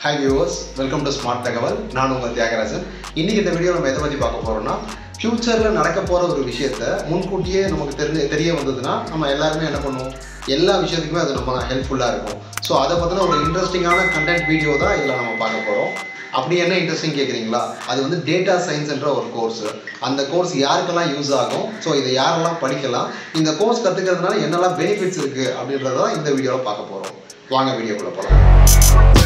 hi viewers welcome to smart தகவல் நான் உங்கள் தியாகராஜன் இன்னைக்கு இந்த வீடியோ நம்ம எதை பற்றி பார்க்க போறோம்னா ஃப்யூச்சரில் நடக்க போகிற ஒரு விஷயத்த முன்கூட்டியே நமக்கு தெரிஞ்சு தெரிய வந்ததுன்னா நம்ம எல்லாருமே என்ன பண்ணுவோம் எல்லா விஷயத்துக்குமே அது நம்ம ஹெல்ப்ஃபுல்லாக இருக்கும் ஸோ அதை பற்றின ஒரு இன்ட்ரெஸ்டிங்கான கண்டென்ட் வீடியோ தான் இதில் நம்ம பார்க்க போகிறோம் அப்படி என்ன இன்ட்ரெஸ்டிங் கேட்குறீங்களா அது வந்து டேட்டா சயின்ஸ்ன்ற ஒரு கோர்ஸ் அந்த கோர்ஸ் யாருக்கெல்லாம் யூஸ் ஆகும் ஸோ இதை யாரெல்லாம் படிக்கலாம் இந்த கோர்ஸ் கற்றுக்கிறதுனால என்னெல்லாம் பெனிஃபிட்ஸ் இருக்குது அப்படின்றத தான் இந்த வீடியோவில் பார்க்க போகிறோம் வாங்க வீடியோக்குள்ளே போகலாம்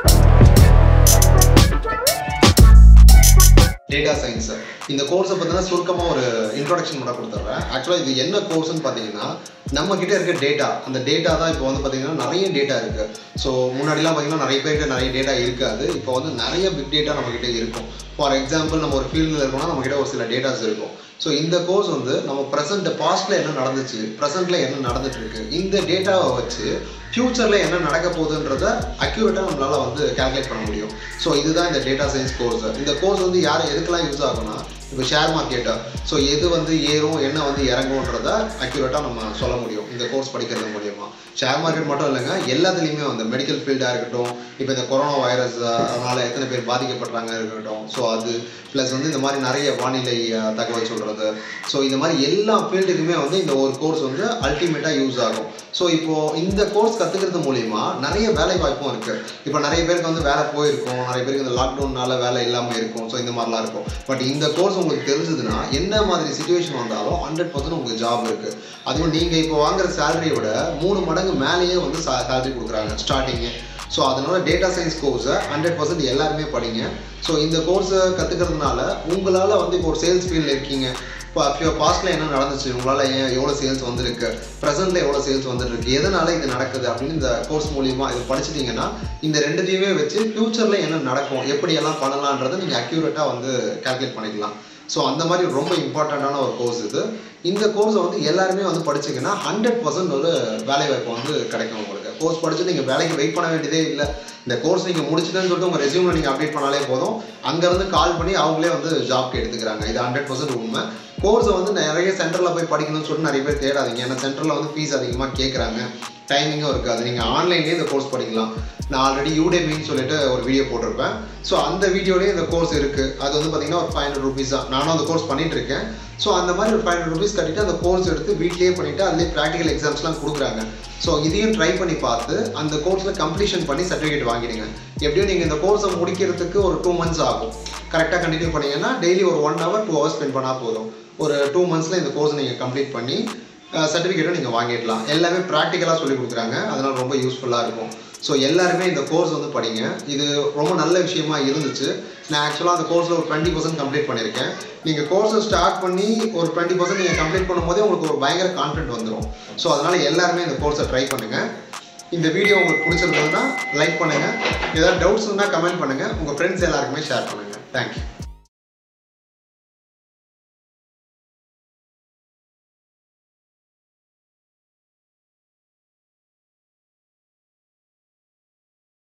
டேட்டா சயின்ஸ் இந்த கோர்ஸை பார்த்தீங்கன்னா சுருக்கமாக ஒரு இன்ட்ரோடக்ஷன் மட்டும் கொடுத்துட்றேன் ஆக்சுவலாக இது என்ன கோர்ஸ்னு பார்த்தீங்கன்னா நம்ம கிட்ட இருக்க டேட்டா அந்த டேட்டா தான் இப்போ வந்து பார்த்தீங்கன்னா நிறைய டேட்டா இருக்குது ஸோ முன்னாடிலாம் பார்த்தீங்கன்னா நிறைய பேருக்கு நிறைய டேட்டா இருக்காது இப்போ வந்து நிறைய பிக் டேட்டா நம்மக்கிட்ட இருக்கும் ஃபார் எக்ஸாம்பிள் நம்ம ஒரு ஃபீல்டில் இருக்கோம்னா நம்மக்கிட்ட ஒரு சில டேட்டாஸ் இருக்கும் ஸோ இந்த கோர்ஸ் வந்து நம்ம ப்ரெசென்ட் பாஸ்ட்டில் என்ன நடந்துச்சு ப்ரெசென்ட்டில் என்ன நடந்துட்டு இருக்கு இந்த டேட்டாவை வச்சு ஃப்யூச்சரில் என்ன நடக்க போகுதுன்றத அக்யூரேட்டாக நம்மளால் வந்து கால்குலேட் பண்ண முடியும் ஸோ இதுதான் இந்த டேட்டா சயின்ஸ் கோர்ஸ் இந்த கோர்ஸ் வந்து யார் எதுக்கெல்லாம் யூஸ் ஆகும்னா இப்போ ஷேர் மார்க்கெட்டை ஸோ எது வந்து ஏறும் என்ன வந்து இறங்கும்ன்றத அக்யூரேட்டாக நம்ம சொல்ல முடியும் இந்த கோர்ஸ் படிக்கிறது மூலியமாக ஷேர் மார்க்கெட் மட்டும் இல்லைங்க எல்லாத்துலேயுமே வந்து மெடிக்கல் ஃபீல்டாக இருக்கட்டும் இப்போ இந்த கொரோனா வைரஸ் அதனால் எத்தனை பேர் பாதிக்கப்படுறாங்க இருக்கட்டும் ஸோ அது ப்ளஸ் வந்து இந்த மாதிரி நிறைய வானிலை அஹ், தகவல் சொல்கிறது ஸோ இந்த மாதிரி எல்லா ஃபீல்டுக்குமே வந்து இந்த ஒரு கோர்ஸ் வந்து அல்டிமேட்டாக யூஸ் ஆகும் ஸோ இப்போது இந்த கோர்ஸ் கற்றுக்கிறது மூலிமா நிறைய வேலை வாய்ப்பும் இருக்குது இப்போ நிறைய பேருக்கு வந்து வேலை போயிருக்கும் நிறைய பேருக்கு இந்த லாக்டவுன்னால வேலை இல்லாமல் இருக்கும் ஸோ இந்த மாதிரிலாம் இருக்கும் பட் இந்த கோர்ஸ் உங்களுக்கு தெரிஞ்சதுன்னா என்ன மாதிரி சுச்சுவேஷன் வந்தாலும் ஹண்ட்ரட் பர்சன்ட் உங்களுக்கு ஜாப் இருக்குது அதுவும் நீங்கள் இப்போ வாங்குற சேலரியை விட மூணு மடங்கு மேலேயே வந்து சேலரி கொடுக்குறாங்க ஸ்டார்டிங்கு ஸோ அதனால டேட்டா சயின்ஸ் கோர்ஸை ஹண்ட்ரட் பர்சன்ட் எல்லாருமே படிங்க ஸோ இந்த கோர்ஸை கற்றுக்கிறதுனால உங்களால் வந்து இப்போ ஒரு சேல்ஸ் ஃபீல்டில் இருக்கீங்க இப்போ பாஸ்ட்டில் என்ன நடந்துச்சு உங்களால் ஏன் எவ்வளோ சேல்ஸ் வந்திருக்கு ப்ரெசென்ட்டில் எவ்வளோ சேல்ஸ் வந்துட்டு இருக்கு எதனால இது நடக்குது அப்படின்னு இந்த கோர்ஸ் மூலியமாக இது படிச்சிட்டிங்கன்னா இந்த ரெண்டுத்தையுமே வச்சு ஃப்யூச்சரில் என்ன நடக்கும் எப்படியெல்லாம் பண்ணலான்றதை நீங்கள் அக்யூரேட்டாக வந்து கால்குலேட் பண்ணிக்கலாம் ஸோ அந்த மாதிரி ரொம்ப இம்பார்ட்டண்ட்டான ஒரு கோர்ஸ் இது இந்த கோர்ஸை வந்து எல்லாருமே வந்து படிச்சீங்கன்னா ஹண்ட்ரட் பர்சன்ட் ஒரு வேலை வாய்ப்பு வந்து கிடைக்கும் உங்களுக்கு கோர்ஸ் படிச்சு நீங்கள் வேலைக்கு வெயிட் பண்ண வேண்டியதே இல்லை இந்த கோர்ஸ் நீங்கள் முடிச்சுட்டேன்னு சொல்லிட்டு உங்கள் ரெசியூமில் நீங்கள் அப்டேட் பண்ணாலே போதும் அங்கேருந்து கால் பண்ணி அவங்களே வந்து ஜாப்க்கு எடுத்துக்கிறாங்க இது ஹண்ட்ரட் பர்சன்ட் உண்மை கோர்ஸை வந்து நிறைய சென்டரில் போய் படிக்கணும்னு சொல்லிட்டு நிறைய பேர் தேடாதீங்க ஏன்னா சென்டரில் வந்து ஃபீஸ் அதிகமாக கேட்குறாங்க டைமிங்கும் இருக்காது நீங்கள் ஆன்லைன்லேயே இந்த கோர்ஸ் படிக்கலாம் நான் ஆல்ரெடி யூடேமின்னு சொல்லிட்டு ஒரு வீடியோ போட்டிருப்பேன் ஸோ அந்த வீடியோலேயே இந்த கோர்ஸ் இருக்குது அது வந்து பார்த்தீங்கன்னா ஒரு ஃபைவ் ஹண்ட்ரட் ருபீஸ் தான் நானும் அந்த கோர்ஸ் பண்ணிட்டு இருக்கேன் ஸோ அந்த மாதிரி ஒரு ஃபைவ் ஹண்ட்ரட் ருபீஸ் கட்டிட்டு அந்த கோர்ஸ் எடுத்து வீட்லேயே பண்ணிவிட்டு அதுலேயே ப்ராக்டிக்கல் எக்ஸாம்ஸ்லாம் கொடுக்குறாங்க ஸோ இதையும் ட்ரை பண்ணி பார்த்து அந்த கோர்ஸில் கம்ப்ளீஷன் பண்ணி சர்டிஃபிகேட் வாங்கிடுங்க எப்படியும் நீங்கள் இந்த கோர்ஸை முடிக்கிறதுக்கு ஒரு டூ மந்த்ஸ் ஆகும் கரெக்டாக கண்டினியூ பண்ணீங்கன்னா டெய்லி ஒரு one hour two hours spend பண்ணால் போதும் ஒரு டூ மந்த்ஸில் இந்த கோர்ஸ் நீங்கள் கம்ப்ளீட் பண்ணி சர்டிஃபிகேட்டும் நீங்கள் வாங்கிடலாம் எல்லாமே ப்ராக்டிக்கலாக சொல்லி கொடுக்குறாங்க அதனால் ரொம்ப யூஸ்ஃபுல்லாக இருக்கும் ஸோ எல்லாருமே இந்த கோர்ஸ் வந்து படிங்க இது ரொம்ப நல்ல விஷயமா இருந்துச்சு நான் ஆக்சுவலாக அந்த கோர்ஸில் ஒரு டுவெண்ட்டி பர்சன்ட் கம்ப்ளீட் பண்ணியிருக்கேன் நீங்கள் கோர்ஸை ஸ்டார்ட் பண்ணி ஒரு டுவெண்ட்டி பர்சன்ட் நீங்கள் கம்ப்ளீட் பண்ணும்போதே உங்களுக்கு ஒரு பயங்கர கான்ஃபிடென்ட் வந்துடும் ஸோ அதனால் எல்லாருமே இந்த கோர்ஸை ட்ரை பண்ணுங்கள் இந்த வீடியோ உங்களுக்கு பிடிச்சிருந்ததுன்னா லைக் பண்ணுங்கள் ஏதாவது டவுட்ஸ் இருந்தால் கமெண்ட் பண்ணுங்கள் உங்கள் ஃப்ரெண்ட்ஸ் எல்லாருக்குமே ஷேர் பண்ணுங்கள் தேங்க்யூ